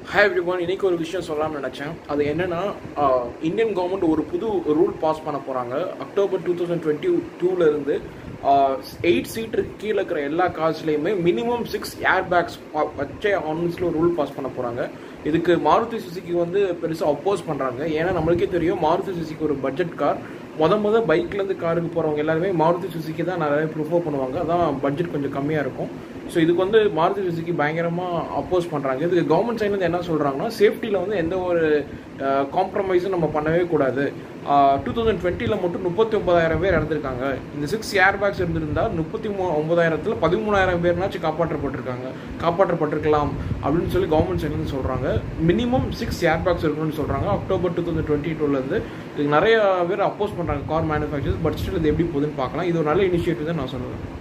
hi every one இன்னைக்கு ஒரு விஷயம் சொல்லலாம்னு நினச்சேன் அது என்னன்னா இந்தியன் கவர்மெண்ட் ஒரு புது ரூல் பாஸ் பண்ண போகிறாங்க அக்டோபர் டூ தௌசண்ட் டுவெண்ட்டி டூலேருந்து எயிட் சீட்டுக்கு கீழே இருக்கிற எல்லா கார்ஸ்லையுமே மினிமம் சிக்ஸ் ஏர் பேக்ஸ் வச்சே ஆன்ஸில் ஒரு ரூல் பாஸ் பண்ண போகிறாங்க இதுக்கு மாருதி சுசுக்கி வந்து பெருசாக அப்போஸ் பண்ணுறாங்க ஏன்னா நம்மளுக்கே தெரியும் மாருதி சுசுக்கி ஒரு பட்ஜெட் கார் முத முத பைக்லேருந்து காருக்கு போகிறவங்க எல்லாருமே மாருதி சுசுக்கி தான் நிறைய ப்ரிஃபர் பண்ணுவாங்க அதான் பட்ஜெட் கொஞ்சம் கம்மியாக இருக்கும் ஸோ இதுக்கு வந்து மாருதி சுசுக்கி பயங்கரமாக அப்போஸ் பண்ணுறாங்க இதுக்கு கவர்மெண்ட் சைட்லேருந்து என்ன சொல்கிறாங்கன்னா சேஃப்டியில் வந்து எந்த ஒரு காம்ப்ரமைஸும் நம்ம பண்ணவே கூடாது டூ தௌசண்ட் டுவெண்ட்டியில் மட்டும் முப்பத்தி ஒன்பதாயிரம் பேர் இறந்துருக்காங்க இந்த சிக்ஸ் ஏர் பேக்ஸ் இருந்திருந்தால் முப்பத்தி மூ ஒன்பதாயிரத்தில் பதிமூணாயிரம் பேர்னாச்சும் காப்பாற்றப்பட்டிருக்காங்க காப்பாற்றப்பட்டிருக்கலாம் அப்படின்னு சொல்லி கவர்மெண்ட் சைட்லேருந்து சொல்கிறாங்க மினிமம் சிக்ஸ் ஏர் பேக்ஸ் இருக்கணும்னு சொல்கிறாங்க அக்டோபர் டூ தௌசண்ட் டுவெண்ட்டி டூலேருந்து இதுக்கு நிறைய பேர் அப்போஸ் பண்ணுறாங்க கார் மேனுஃபேக்சர்ஸ் பட் ஸ்டில் இது எப்படி போகுதுன்னு பார்க்கலாம் இது ஒரு நல்ல இனிஷியேட்டிவ் தான் நான் சொல்லுவேன்